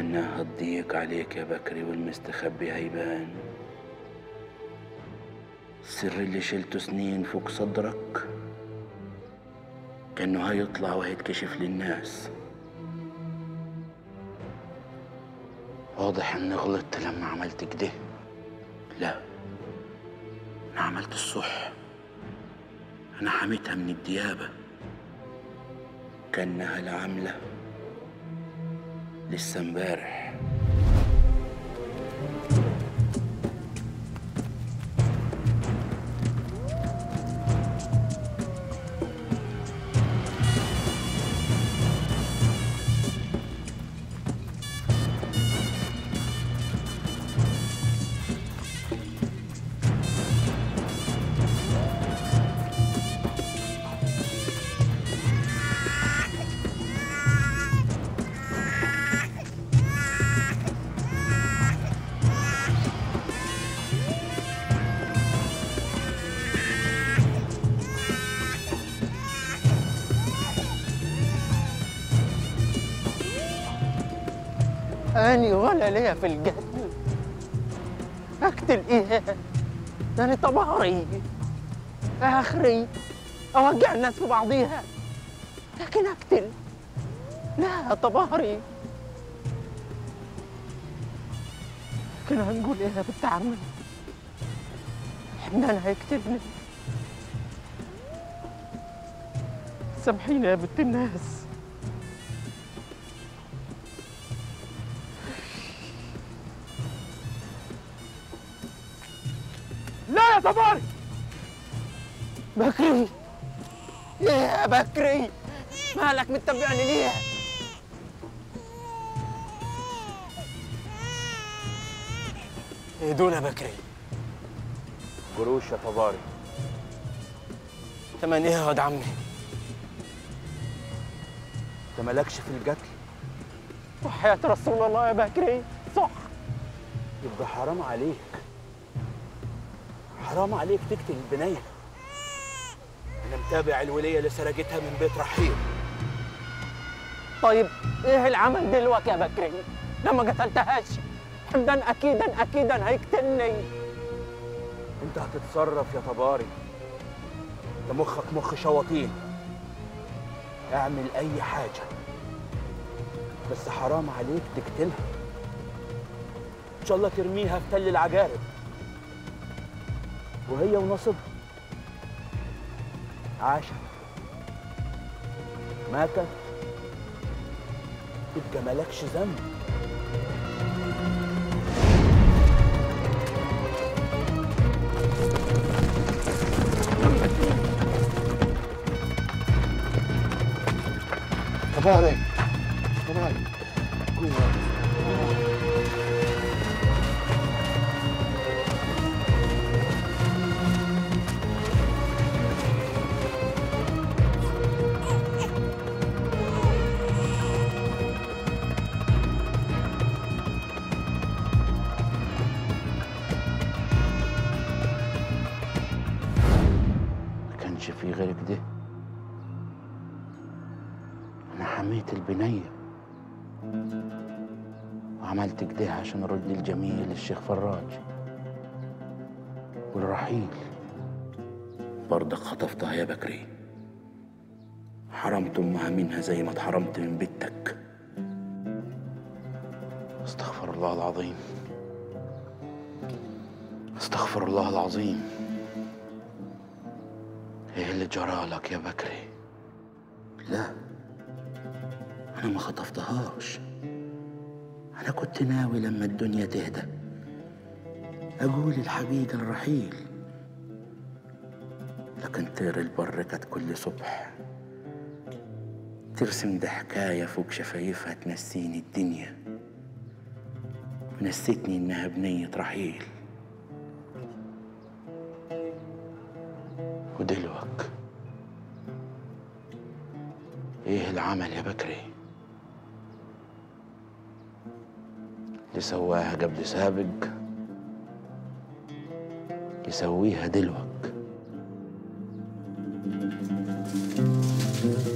كأنها هتضيق عليك يا بكري والمستخبي هيبان السر اللي شلته سنين فوق صدرك كأنه هيطلع وهيتكشف للناس واضح اني غلطت لما عملت كده لا انا عملت الصح انا حميتها من الديابة كأنها العاملة لسه امبارح أني ولا ليا في القتل أقتل إيه؟ ده أنا طباري آخري أوقع الناس في بعضيها لكن أقتل لا طباري لكن هنقول إيه يا بنت عمي حمدان هيقتلني سامحيني يا بنت الناس لا يا طباري بكري ايه يا بكري مالك متبعني ليه ايه دول يا بكري قروش يا طباري تمن ايه يا واد عمي انت مالكش في القتل وحياة رسول الله يا بكري صح يبقى حرام عليك حرام عليك تقتل البنية أنا متابع الولية اللي سرقتها من بيت رحيل طيب ايه العمل دلوقتي يا بكري لما قتلتهاش حمدان اكيدا اكيدا هيقتلني أنت هتتصرف يا طباري ده مخك مخ شواطين اعمل أي حاجة بس حرام عليك تقتلها إن شاء الله ترميها في تل العجارب وهي ونصبها عاشت ماتت يبقى مالكش ذنب طباري طباري قوة ما كانش في غير كده انا حميت البنية وعملت كده عشان ارد الجميل للشيخ فراج والرحيل برضك خطفتها يا بكري حرمت امها منها زي ما اتحرمت من بنتك استغفر الله العظيم استغفر الله العظيم ايه اللي جرالك يا بكري لا انا ما خطفتهاش انا كنت ناوي لما الدنيا تهدى اقول الحقيقه الرحيل لكن طير البر كانت كل صبح ترسم ده حكايه فوق شفايفها تنسيني الدنيا ونسيتني انها بنيه رحيل ودلوك ايه العمل يا بكري اللي سواها قبل سابق يسويها دلوك